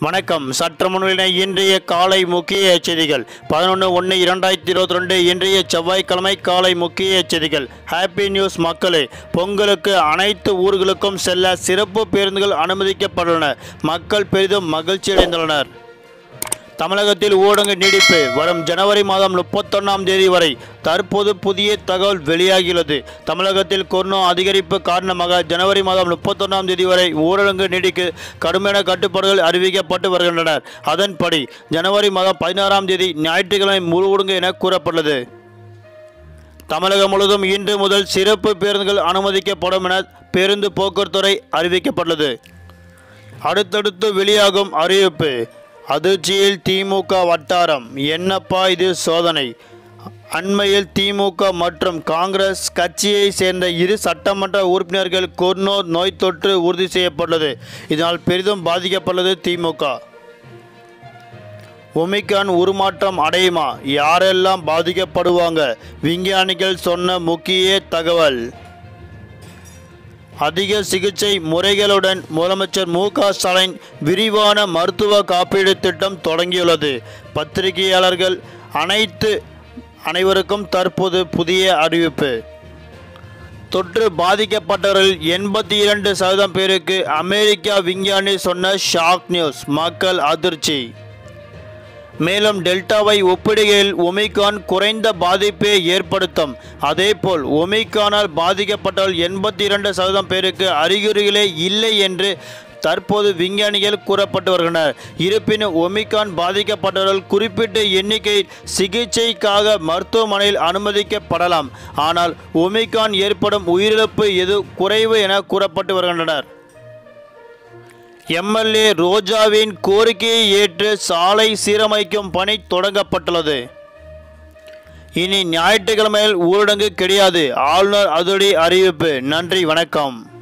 வணக்கம் சற்று முன்னிலை இன்றைய காலை முக்கிய செய்திகள் பதினொன்று ஒன்று இரண்டாயிரத்தி இருபத்தி ரெண்டு இன்றைய செவ்வாய்க்கிழமை காலை முக்கிய செய்திகள் ஹாப்பி நியூஸ் மக்களே பொங்கலுக்கு அனைத்து ஊர்களுக்கும் செல்ல சிறப்பு பேருந்துகள் அனுமதிக்கப்பட்டுள்ளன மக்கள் பெரிதும் மகிழ்ச்சி அடைந்துள்ளனர் தமிழகத்தில் ஊடக நீடிப்பு வரும் ஜனவரி மாதம் முப்பத்தொன்னாம் தேதி வரை தற்போது புதிய தகவல் வெளியாகியுள்ளது தமிழகத்தில் கொரோனா அதிகரிப்பு காரணமாக ஜனவரி மாதம் முப்பத்தொன்னாம் தேதி வரை ஊரடங்கு நீடிக்கு கடுமையான கட்டுப்பாடுகள் அறிவிக்கப்பட்டு வருகின்றன அதன்படி ஜனவரி மாதம் பதினாறாம் தேதி ஞாயிற்றுக்கிழமை முழு ஊடங்கு என கூறப்பட்டுள்ளது தமிழகம் முழுவதும் இன்று முதல் சிறப்பு பேருந்துகள் அனுமதிக்கப்படும் என பேருந்து போக்குவரத்துறை அறிவிக்கப்பட்டுள்ளது அடுத்தடுத்து வெளியாகும் அறிவிப்பு அதிர்ச்சியில் திமுக வட்டாரம் என்னப்பா இது சோதனை அண்மையில் திமுக மற்றும் காங்கிரஸ் கட்சியை சேர்ந்த இரு சட்டமன்ற உறுப்பினர்கள் கொரோனா நோய் தொற்று உறுதி செய்யப்பட்டுள்ளது இதனால் பெரிதும் பாதிக்கப்பட்டுள்ளது திமுக ஒமிக்கான் உருமாற்றம் அடையுமா யாரெல்லாம் பாதிக்கப்படுவாங்க விஞ்ஞானிகள் சொன்ன முக்கிய தகவல் அதிக சிகிச்சை முறைகளுடன் முதலமைச்சர் மு க ஸ்டாலின் விரிவான மருத்துவ காப்பீடு திட்டம் தொடங்கியுள்ளது பத்திரிகையாளர்கள் அனைத்து அனைவருக்கும் தற்போது புதிய அறிவிப்பு தொற்று பாதிக்கப்பட்டவர்கள் எண்பத்தி இரண்டு சதவீதம் பேருக்கு அமெரிக்கா விஞ்ஞானி சொன்ன ஷாக் நியூஸ் மக்கள் அதிர்ச்சி மேலும் டெல்டாவை ஒப்பிடுகையில் ஒமிகான் குறைந்த பாதிப்பை ஏற்படுத்தும் அதேபோல் ஒமிகானால் பாதிக்கப்பட்டவர்கள் எண்பத்தி இரண்டு சதவீதம் பேருக்கு அறிகுறிகளே இல்லை என்று தற்போது விஞ்ஞானிகள் கூறப்பட்டு வருகின்றனர் இருப்பினும் ஒமிகான் பாதிக்கப்பட்டவர்கள் குறிப்பிட்ட எண்ணிக்கை சிகிச்சைக்காக மருத்துவமனையில் அனுமதிக்கப்படலாம் ஆனால் ஒமிகான் ஏற்படும் உயிரிழப்பு எது குறைவு என கூறப்பட்டு வருகின்றனர் எம்எல்ஏ ரோஜாவின் கோரிக்கையை ஏற்று சாலை சீரமைக்கும் பணி தொடங்கப்பட்டுள்ளது இனி ஞாயிற்றுக்கிழமையில் ஊரடங்கு கிடையாது ஆளுநர் அதிரடி அறிவிப்பு நன்றி வணக்கம்